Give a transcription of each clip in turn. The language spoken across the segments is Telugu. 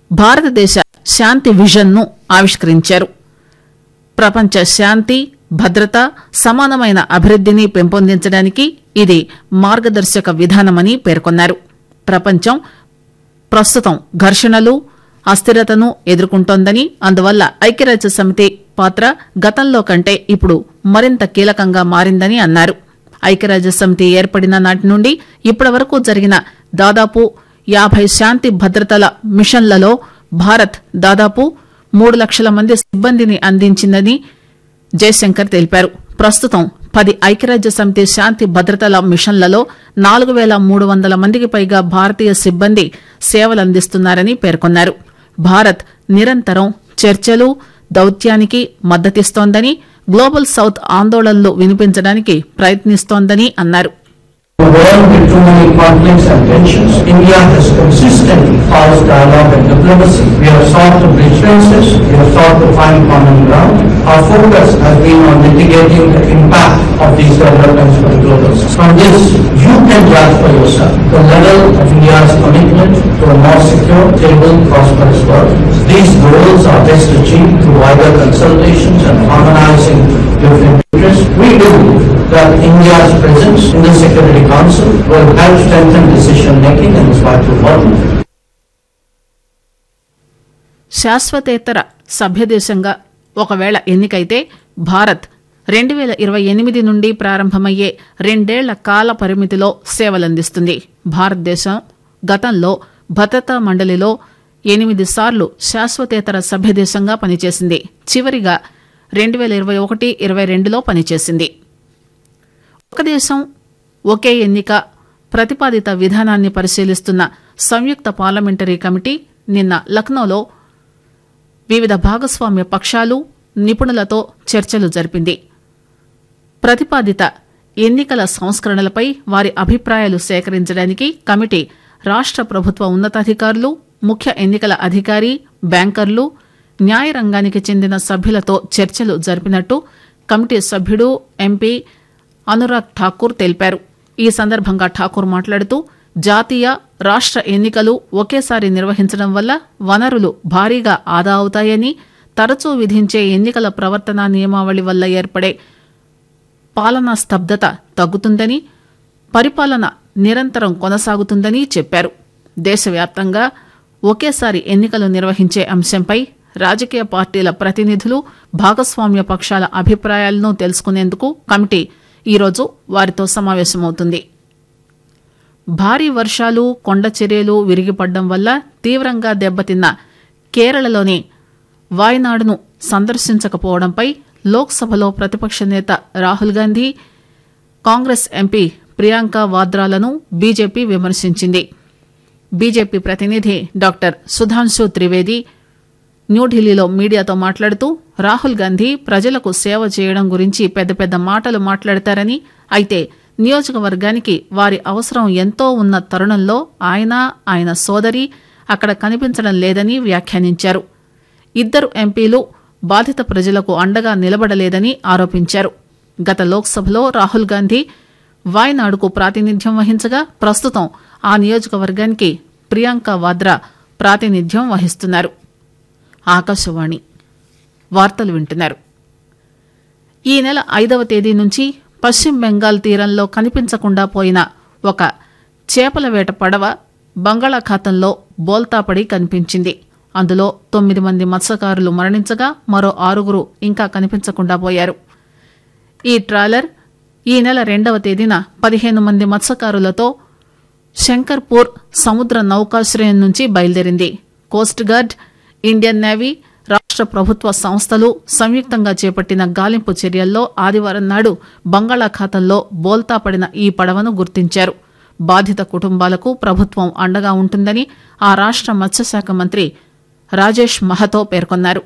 భారతదేశ శాంతి విజన్ ను ఆవిష్కరించారు ప్రపంచ శాంతి భద్రత సమానమైన అభివృద్దిని పెంపొందించడానికి ఇది మార్గదర్శక విధానమని పేర్కొన్నారు ప్రపంచం ప్రస్తుతం ఘర్షణలు అస్థిరతను ఎదుర్కొంటోందని అందువల్ల ఐక్యరాజ్య సమితి పాత్ర గతంలో కంటే ఇప్పుడు మరింత కీలకంగా మారిందని అన్నారు ఐక్యరాజ్య సమితి ఏర్పడిన నాటి నుండి ఇప్పటి వరకు జరిగిన దాదాపు యాభై శాంతి భద్రతల మిషన్లలో భారత్ దాదాపు మూడు లక్షల మంది సిబ్బందిని అందించిందని జయశంకర్ తెలిపారు ప్రస్తుతం పది ఐక్యరాజ్య సమితి శాంతి భద్రతల మిషన్లలో నాలుగు పేల మూడు వందల మందికి పైగా భారతీయ సిబ్బంది సేవలందిస్తున్నారని పేర్కొన్నారు భారత్ నిరంతరం చర్చలు దౌత్యానికి మద్దతిస్తోందని గ్లోబల్ సౌత్ ఆందోళనలు వినిపించడానికి ప్రయత్నిస్తోందని అన్నారు In a world with too many conflicts and tensions, India has consistently forged dialogue and diplomacy. We have sought to bridge fences, we have sought to find common ground. Our focus has been on mitigating the impact of these developments for the global south. From this, you can judge for yourself the level of India's commitment to a more secure, stable, prosperous world. These goals are best achieved through wider consultations and harmonizing different interests. We believe that India's presence in the Security Council will help strengthen decision making in this vital body. శాశ్వతేతర సభ్యదేశంగా ఒకవేళ ఎన్నికైతే భారత్ రెండు పేల ఇరవై ఎనిమిది నుండి ప్రారంభమయ్యే రెండేళ్ల కాల పరిమితిలో సేవలందిస్తుంది భారతదేశం గతంలో భద్రతా మండలిలో ఎనిమిది సార్లు శాశ్వతేతర సభ్యదేశంగా పనిచేసింది చివరిగా రెండు పేల ఇరవై ఒకటి ఇరవై రెండులో పనిచేసింది ఒక దేశం ఒకే ఎన్నిక ప్రతిపాదిత విధానాన్ని పరిశీలిస్తున్న సంయుక్త పార్లమెంటరీ కమిటీ నిన్న లక్నోలో వివిధ భాగస్వామ్య పక్షాలు నిపుణులతో చర్చలు జరిపింది ప్రతిపాదిత ఎన్నికల సంస్కరణలపై వారి అభిప్రాయాలు సేకరించడానికి కమిటీ రాష్ట ప్రభుత్వ ఉన్నతాధికారులు ముఖ్య ఎన్నికల అధికారి బ్యాంకర్లు న్యాయ రంగానికి చెందిన సభ్యులతో చర్చలు జరిపినట్టు కమిటీ సభ్యుడు ఎంపీ అనురాగ్ ఠాకూర్ తెలిపారు ఈ సందర్భంగా ఠాకూర్ మాట్లాడుతూ జాతీయ రాష్ట ఎన్నికలు ఒకేసారి నిర్వహించడం వల్ల వనరులు భారీగా ఆదా అవుతాయని తరచూ విధించే ఎన్నికల ప్రవర్తన నియమావళి వల్ల ఏర్పడే పాలనా స్తబ్దత తగ్గుతుందని పరిపాలన నిరంతరం కొనసాగుతుందని చెప్పారు దేశవ్యాప్తంగా ఒకేసారి ఎన్నికలు నిర్వహించే అంశంపై రాజకీయ పార్టీల ప్రతినిధులు భాగస్వామ్య పక్షాల అభిప్రాయాలను తెలుసుకునేందుకు కమిటీ ఈరోజు వారితో సమావేశమవుతుంది భారీ వర్షాలు కొండ చర్యలు విరిగిపడడం వల్ల తీవ్రంగా దెబ్బతిన్న కేరళలోని వాయనాడును సందర్శించకపోవడంపై లోక్సభలో ప్రతిపక్ష నేత రాహుల్ గాంధీ కాంగ్రెస్ ఎంపీ ప్రియాంక వాద్రాలను బీజేపీ విమర్శించింది బీజేపీ ప్రతినిధి డాక్టర్ సుధాంశు త్రివేది న్యూఢిల్లీలో మీడియాతో మాట్లాడుతూ రాహుల్ గాంధీ ప్రజలకు సేవ చేయడం గురించి పెద్ద పెద్ద మాటలు మాట్లాడతారని అయితే నియోజకవర్గానికి వారి అవసరం ఎంతో ఉన్న తరుణంలో ఆయన ఆయన సోదరి అక్కడ కనిపించడం లేదని వ్యాఖ్యానించారు ఇద్దరు ఎంపీలు బాధిత ప్రజలకు అండగా నిలబడలేదని ఆరోపించారు గత లోక్సభలో రాహుల్ గాంధీ వాయనాడుకు ప్రాతినిధ్యం వహించగా ప్రస్తుతం ఆ నియోజకవర్గానికి ప్రియాంక వాద్రా ప్రాతినిధ్యం వహిస్తున్నారు ఆకాశవాణి వార్తలు వింటున్నారు ఈ నెల ఐదవ తేదీ నుంచి పశ్చిమ బెంగాల్ తీరంలో కనిపించకుండా పోయిన ఒక చేపల వేట పడవ బంగాళాఖాతంలో బోల్తాపడి కనిపించింది అందులో తొమ్మిది మంది మత్స్యకారులు మరణించగా మరో ఆరుగురు ఇంకా కనిపించకుండా పోయారు ఈ ట్రాలర్ ఈ నెల రెండవ తేదీన పదిహేను మంది మత్స్యకారులతో శంకర్పూర్ సముద్ర నౌకాశ్రయం నుంచి బయలుదేరింది కోస్ట్ గార్డ్ ఇండియన్ నేవీ రాష్ట ప్రభుత్వ సంస్థలు సంయుక్తంగా చేపట్టిన గాలింపు చర్యల్లో ఆదివారం నాడు బంగాళాఖాతంలో బోల్తా పడిన ఈ పడవను గుర్తించారు బాధిత కుటుంబాలకు ప్రభుత్వం అండగా ఉంటుందని ఆ రాష్ట మత్స్యశాఖ మంత్రి రాజేష్ మహతో పేర్కొన్నారు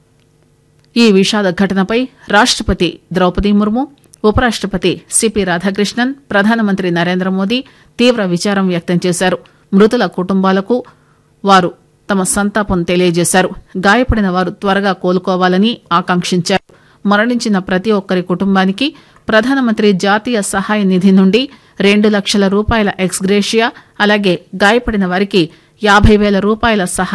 ఈ విషాద ఘటనపై రాష్టపతి ద్రౌపది ముర్ము ఉపరాష్టపతి సిపి రాధాకృష్ణన్ ప్రధానమంత్రి నరేంద్ర మోదీ తీవ్ర విచారం వ్యక్తం చేశారు మృతుల కుటుంబాలకు వారు తమ సంతాపం తెలియజేశారు గాయపడిన వారు త్వరగా కోలుకోవాలని ఆకాంక్షించారు మరణించిన ప్రతి ఒక్కరి కుటుంబానికి ప్రధానమంత్రి జాతీయ సహాయ నిధి నుండి రెండు లక్షల రూపాయల ఎక్స్గ్రేషియా అలాగే గాయపడిన వారికి యాభై వేల రూపాయల సహాయం